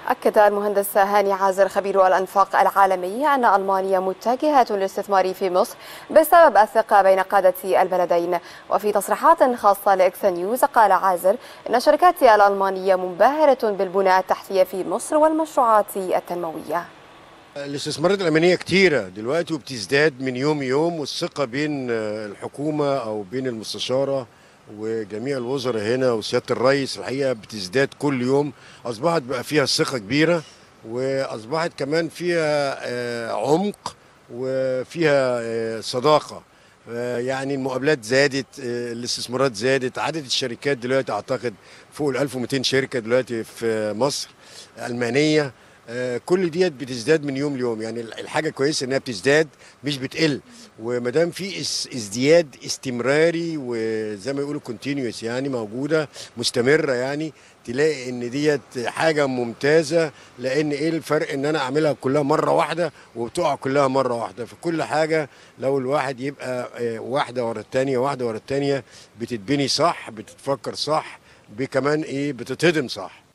أكد المهندس هاني عازر خبير الأنفاق العالمي أن ألمانيا متجهة للاستثمار في مصر بسبب الثقة بين قادة البلدين وفي تصريحات خاصة لإكس نيوز قال عازر إن الشركات الألمانية منبهرة بالبنى التحتية في مصر والمشروعات التنموية الاستثمارات الألمانية كتيرة دلوقتي وبتزداد من يوم يوم والثقة بين الحكومة أو بين المستشارة وجميع الوزراء هنا وسياده الرئيس الحقيقه بتزداد كل يوم اصبحت بقى فيها ثقه كبيره واصبحت كمان فيها عمق وفيها صداقه يعني المقابلات زادت الاستثمارات زادت عدد الشركات دلوقتي اعتقد فوق ال 1200 شركه دلوقتي في مصر المانيه كل ديت بتزداد من يوم ليوم يعني الحاجه كويسه انها بتزداد مش بتقل وما دام في ازدياد استمراري وزي ما يقولوا كونتينيوس يعني موجوده مستمره يعني تلاقي ان ديت حاجه ممتازه لان ايه الفرق ان انا اعملها كلها مره واحده وبتقع كلها مره واحده فكل حاجه لو الواحد يبقى واحده ورا الثانيه واحده ورا الثانيه بتتبني صح بتتفكر صح بكمان ايه بتتهضم صح